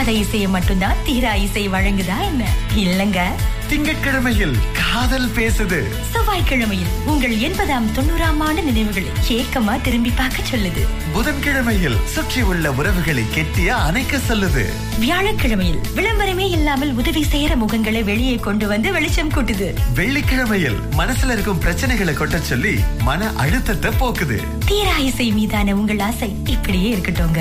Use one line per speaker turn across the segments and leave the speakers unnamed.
தீராத இசையை மட்டும்தான் தீரா இசை வழங்குதா என்ன இல்லங்க
திங்கட்கிழமையில் காதல் பேசுது
செவ்வாய்க்கிழமையில் உங்கள் எண்பதாம் தொண்ணூறாம் ஆண்டு நினைவுகளை ஏக்கமா திரும்பி பார்க்க சொல்லுது
புதன்கிழமையில் சுற்றி உள்ள உறவுகளை கெட்டியா அணைக்க சொல்லுது
வியாழக்கிழமையில் விளம்பரமே இல்லாமல் உதவி செய்யற முகங்களை வெளியே கொண்டு வந்து வெளிச்சம் கூட்டுது
வெள்ளிக்கிழமையில் மனசுல இருக்கும் பிரச்சனைகளை கொட்ட சொல்லி மன அழுத்தத்தை போக்குது
தீரா இசை மீதான உங்கள் ஆசை இப்படியே இருக்கட்டும்ங்க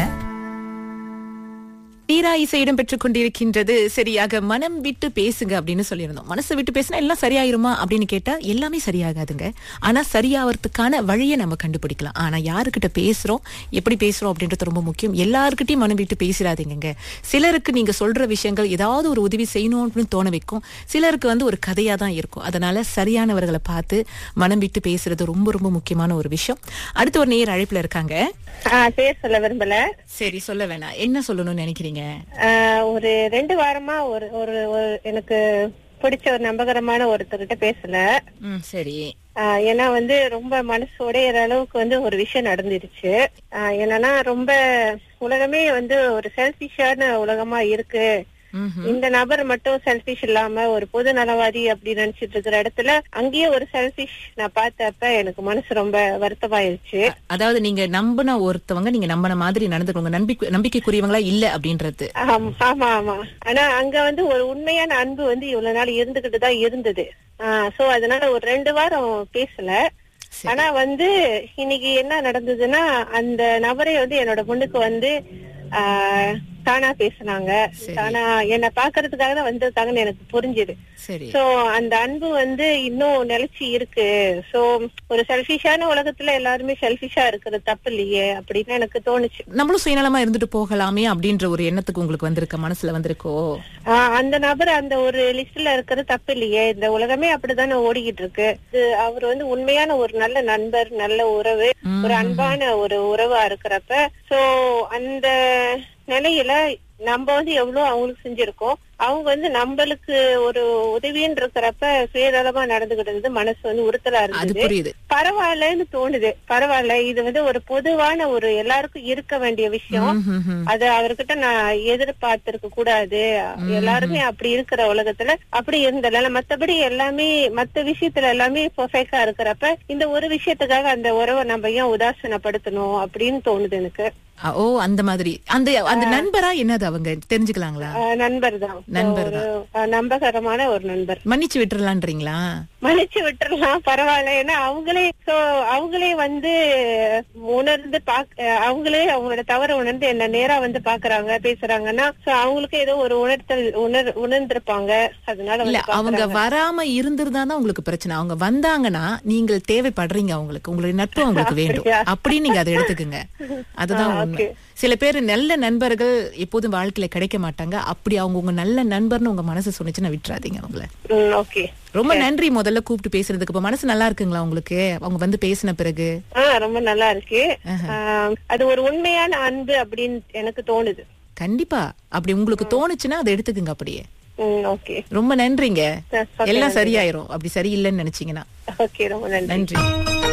தீரா இசை இடம் பெற்றுக் கொண்டிருக்கின்றது சரியாக மனம் விட்டு பேசுங்க அப்படின்னு சொல்லியிருந்தோம் மனசு விட்டு பேசினா எல்லாம் சரியாயிருமா அப்படின்னு கேட்டா எல்லாமே சரியாகாதுங்க ஆனா சரியாவறதுக்கான வழியை நம்ம கண்டுபிடிக்கலாம் ஆனா யாருக்கிட்ட பேசுறோம் எப்படி பேசுறோம் அப்படின்றது ரொம்ப முக்கியம் எல்லாருக்கிட்டையும் மனம் விட்டு பேசிடாதீங்க சிலருக்கு நீங்க சொல்ற விஷயங்கள் ஏதாவது ஒரு உதவி செய்யணும்னு தோண வைக்கும் சிலருக்கு வந்து ஒரு கதையா தான் இருக்கும் அதனால சரியானவர்களை பார்த்து மனம் விட்டு பேசுறது ரொம்ப ரொம்ப முக்கியமான ஒரு விஷயம் அடுத்து ஒரு நேர் அழைப்புல இருக்காங்க
ஆ, பேர் சொல்ல விரும்பல
சரி சொல்ல வேணாம் என்ன சொல்லணும்னு நினைக்கிறீங்க
ஆ, ஒரு ரெண்டு வாரமா ஒரு ஒரு ஒரு எனக்கு பிடிச்ச ஒரு நம்பகரமான ஒருத்தர்கிட்ட பேசல
ம் சரி
ஆ, ஏன்னா வந்து ரொம்ப மனசு உடையிற அளவுக்கு வந்து ஒரு விஷயம் நடந்துருச்சு ஆ, என்னன்னா ரொம்ப உலகமே வந்து ஒரு செல்பிஷான உலகமா இருக்கு
ம்ஹும்.
இந்த நபர் மட்டும் செல்பிஷ் இல்லாம ஒரு பொது நலவாதி அப்படி நினைச்சிட்டு இருக்கிற இடத்துல அங்கேயே ஒரு செல்பிஷ் நான் பார்த்தப்ப எனக்கு மனசு ரொம்ப வருத்தமாயிருச்சு
அதாவது நீங்க நம்பின ஒருத்தவங்க நீங்க நம்பின மாதிரி நடந்துக்கோங்க நம்பிக்கை நம்பிக்கைக்குரியவங்களா இல்ல அப்படின்றது
ஆம், ஆமா ஆமா ஆனா அங்க வந்து ஒரு உண்மையான அன்பு வந்து இவ்வளவு நாள் இருந்துகிட்டு தான் இருந்தது சோ அதனால ஒரு ரெண்டு வாரம் பேசல
சரி.
ஆனா வந்து இன்னைக்கு என்ன நடந்ததுன்னா அந்த நபரே வந்து என்னோட பொண்ணுக்கு வந்து ஆஹ், தானா பேசுனாங்க
சரி.
தானா என்ன பாக்குறதுக்காக தான் வந்திருக்காங்கன்னு எனக்கு புரிஞ்சுது
சரி
சோ அந்த அன்பு வந்து இன்னும் நிலைச்சு இருக்கு சோ ஒரு செல்பிஷான உலகத்துல எல்லாருமே செல்பிஷா இருக்கிறது தப்பு இல்லையே அப்படின்னு எனக்கு தோணுச்சு
நம்மளும் சுயநலமா இருந்துட்டு போகலாமே அப்படின்ற ஒரு எண்ணத்துக்கு உங்களுக்கு வந்திருக்க மனசுல வந்திருக்கோ
ஆஹ் அந்த நபர் அந்த ஒரு லிஸ்ட்ல இருக்கிறது தப்பு இல்லையே இந்த உலகமே அப்படித்தானே ஓடிக்கிட்டு இருக்கு இது அவர் வந்து உண்மையான ஒரு நல்ல நண்பர் நல்ல உறவு ஒரு அன்பான ஒரு உறவா இருக்கிறப்ப சோ அந்த நிலையில நம்ம வந்து எவ்வளவு அவங்களுக்கு செஞ்சிருக்கோம் அவங்க வந்து நம்மளுக்கு ஒரு உதவின்னு இருக்கிறப்ப சுயநலமா நடந்துகிட்டு மனசு வந்து உறுத்தலா
அது
இருந்தது
புரியுது
பரவாயில்லன்னு தோணுது பரவாயில்ல இது வந்து ஒரு பொதுவான ஒரு எல்லாருக்கும் இருக்க வேண்டிய விஷயம்
ம்ஹும், ம்ஹும்.
அது அவர்கிட்ட நான் எதிர்பார்த்திருக்க கூடாது எல்லாருமே அப்படி இருக்கிற உலகத்துல அப்படி இருந்தல மத்தபடி எல்லாமே மத்த விஷயத்துல எல்லாமே பெர்ஃபெக்டா இருக்கிறப்ப இந்த ஒரு விஷயத்துக்காக அந்த உறவை நம்ம ஏன் உதாசீனப்படுத்தணும் அப்படின்னு தோணுது எனக்கு
அ, ஓ அந்த மாதிரி அந்த அந்த நண்பரா என்னது அவங்க தெரிஞ்சுக்கலாங்களா
ஆஹ் நண்பர் தான்
நண்பர்
ஒரு ஆஹ் நம்பகரமான ஒரு நண்பர்
மன்னிச்சு விட்டுறலான்றீங்களா
மன்னிச்சு விட்டுறலாம் பரவாயில்ல ஏன்னா அவங்களே சோ அவங்களே வந்து உணர்ந்து பாக் அஹ் அவங்களே அவங்களோட தவற உணர்ந்து என்ன நேரா வந்து பாக்குறாங்க பேசுறாங்கன்னா சோ அவங்களுக்கு ஏதோ ஒரு உணர்த்தல் உணர் உணர்ந்திருப்பாங்க அதனால
இல்ல
வந்து
அவங்க
பாக்குறாங்க.
வராம இருந்திருந்தா தான் உங்களுக்கு பிரச்சனை அவங்க வந்தாங்கன்னா நீங்கள் தேவைப்படுறீங்க அவங்களுக்கு உங்களுடைய நட்பு அவங்களுக்கு வேண்டும்
அப்படியா?
அப்படின்னு நீங்க அதை எடுத்துக்குங்க அதுதான்
ஆ,
உண்மை
okay.
சில பேர் நல்ல நண்பர்கள் எப்போதும் வாழ்க்கையில கிடைக்க மாட்டாங்க அப்படி அவங்க உங்க நல்ல நண்பர்னு உங்க மனசு சொன்னுச்சுன்னா விட்டுறாதீங்க அவங்கள
ம், ஓகே
ரொம்ப நன்றி முதல்ல கூப்பிட்டு பேசுறதுக்கு இப்ப மனசு நல்லா இருக்குங்களா உங்களுக்கு அவங்க வந்து பேசின பிறகு
ஆஹ் ரொம்ப நல்லா இருக்கு ஆஹ் அது ஒரு உண்மையான அன்பு அப்படின்னு எனக்கு தோணுது
கண்டிப்பா அப்படி உங்களுக்கு தோணுச்சுன்னா அதை எடுத்துக்குங்க அப்படியே
ம், ஓகே
ரொம்ப நன்றிங்க
Okay,
எல்லாம்
நன்றி.
சரியாயிரும் அப்படி சரியில்லைன்னு நினைச்சீங்கன்னா
ஓகே ரொம்ப நன்றி
நன்றி